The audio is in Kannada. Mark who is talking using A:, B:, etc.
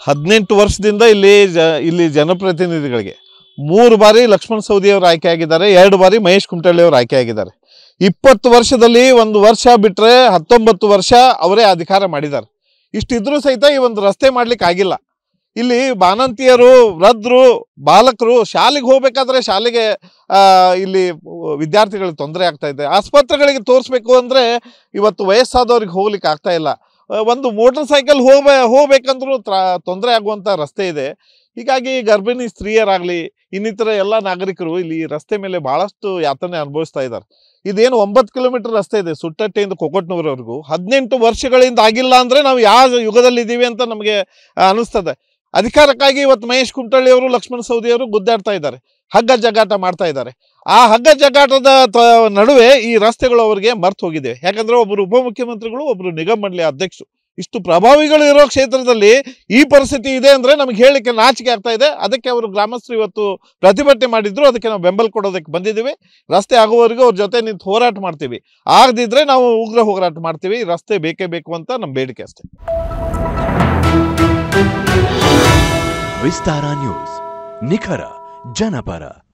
A: ಹದಿನೆಂಟು ವರ್ಷದಿಂದ ಇಲ್ಲಿ ಜ ಇಲ್ಲಿ ಜನಪ್ರತಿನಿಧಿಗಳಿಗೆ ಮೂರು ಬಾರಿ ಲಕ್ಷ್ಮಣ್ ಸವದಿ ಅವರು ಆಯ್ಕೆ ಆಗಿದ್ದಾರೆ ಎರಡು ಬಾರಿ ಮಹೇಶ್ ಕುಮಟಳ್ಳಿ ಅವರು ಆಯ್ಕೆ ಆಗಿದ್ದಾರೆ ಇಪ್ಪತ್ತು ವರ್ಷದಲ್ಲಿ ಒಂದು ವರ್ಷ ಬಿಟ್ಟರೆ ಹತ್ತೊಂಬತ್ತು ವರ್ಷ ಅವರೇ ಅಧಿಕಾರ ಮಾಡಿದ್ದಾರೆ ಇಷ್ಟಿದ್ರೂ ಸಹಿತ ಈ ಒಂದು ರಸ್ತೆ ಮಾಡ್ಲಿಕ್ಕೆ ಆಗಿಲ್ಲ ಇಲ್ಲಿ ಬಾಣಂತಿಯರು ವೃದ್ಧರು ಬಾಲಕರು ಶಾಲೆಗೆ ಹೋಗ್ಬೇಕಾದ್ರೆ ಶಾಲೆಗೆ ಆ, ಇಲ್ಲಿ ವಿದ್ಯಾರ್ಥಿಗಳಿಗೆ ತೊಂದರೆ ಆಗ್ತಾ ಇದೆ ಆಸ್ಪತ್ರೆಗಳಿಗೆ ತೋರಿಸ್ಬೇಕು ಅಂದ್ರೆ ಇವತ್ತು ವಯಸ್ಸಾದವ್ರಿಗೆ ಹೋಗ್ಲಿಕ್ಕೆ ಆಗ್ತಾ ಇಲ್ಲ ಆ, ಒಂದು ಮೋಟರ್ ಸೈಕಲ್ ಹೋಗ್ಬೇ ಹೋಗ್ಬೇಕಂದ್ರೂ ತೊಂದರೆ ಆಗುವಂತ ರಸ್ತೆ ಇದೆ ಹೀಗಾಗಿ ಗರ್ಭಿಣಿ ಸ್ತ್ರೀಯರಾಗ್ಲಿ ಇನ್ನಿತರ ಎಲ್ಲ ನಾಗರಿಕರು ಇಲ್ಲಿ ಈ ರಸ್ತೆ ಮೇಲೆ ಬಹಳಷ್ಟು ಯಾತನೆ ಅನುಭವಿಸ್ತಾ ಇದ್ದಾರೆ ಇದೇನು ಒಂಬತ್ತು ಕಿಲೋಮೀಟರ್ ರಸ್ತೆ ಇದೆ ಸುಟ್ಟಟ್ಟೆಯಿಂದ ಕೊಕೊಟ್ನೂರವರೆಗೂ ಹದಿನೆಂಟು ವರ್ಷಗಳಿಂದ ಆಗಿಲ್ಲ ಅಂದ್ರೆ ನಾವು ಯಾವ ಯುಗದಲ್ಲಿ ಇದ್ದೀವಿ ಅಂತ ನಮಗೆ ಆ, ಅನಿಸ್ತದೆ ಅಧಿಕಾರಕ್ಕಾಗಿ ಇವತ್ತು ಮಹೇಶ್ ಕುಮಟಳ್ಳಿ ಅವರು ಲಕ್ಷ್ಮಣ ಸವದಿ ಅವರು ಗುದ್ದಾಡ್ತಾ ಇದ್ದಾರೆ ಹಗ್ಗ ಜಗ್ಗಾಟ ಮಾಡ್ತಾ ಇದ್ದಾರೆ ಆ ಹಗ್ಗ ಜಗ್ಗಾಟದ ತ- ನಡುವೆ ಈ ರಸ್ತೆಗಳು ಅವರಿಗೆ ಮರ್ತು ಹೋಗಿದೆ ಯಾಕಂದ್ರೆ ಒಬ್ಬರು ಉಪಮುಖ್ಯಮಂತ್ರಿಗಳು ಒಬ್ಬರು ನಿಗಮ ಮಂಡಳಿ ಅಧ್ಯಕ್ಷರು ಇಷ್ಟು ಪ್ರಭಾವಿಗಳು ಇರೋ ಕ್ಷೇತ್ರದಲ್ಲಿ ಈ ಪರಿಸ್ಥಿತಿ ಇದೆ ಅಂದ್ರೆ ನಮ್ಗೆ ಹೇಳಲಿಕ್ಕೆ ನಾಚಿಕೆ ಆಗ್ತಾ ಇದೆ ಅದಕ್ಕೆ ಅವರು ಗ್ರಾಮಸ್ಥರು ಇವತ್ತು ಪ್ರತಿಭಟನೆ ಮಾಡಿದ್ರು ಅದಕ್ಕೆ ನಾವು ಬೆಂಬಲ ಕೊಡೋದಕ್ಕೆ ಬಂದಿದ್ದೀವಿ ರಸ್ತೆ ಆಗುವವರೆಗೂ ಅವ್ರ ಜೊತೆ ನಿಂತು ಹೋರಾಟ ಮಾಡ್ತೀವಿ ಆಗದಿದ್ರೆ ನಾವು ಉಗ್ರ ಹೋರಾಟ ಮಾಡ್ತೀವಿ ಈ ರಸ್ತೆ ಬೇಕೇ ಬೇಕು ಅಂತ ನಮ್ಮ ಬೇಡಿಕೆ ಅಷ್ಟೇ
B: ವಿಸ್ತಾರ ನ್ಯೂಸ್ ನಿಖರ ಜನಪರ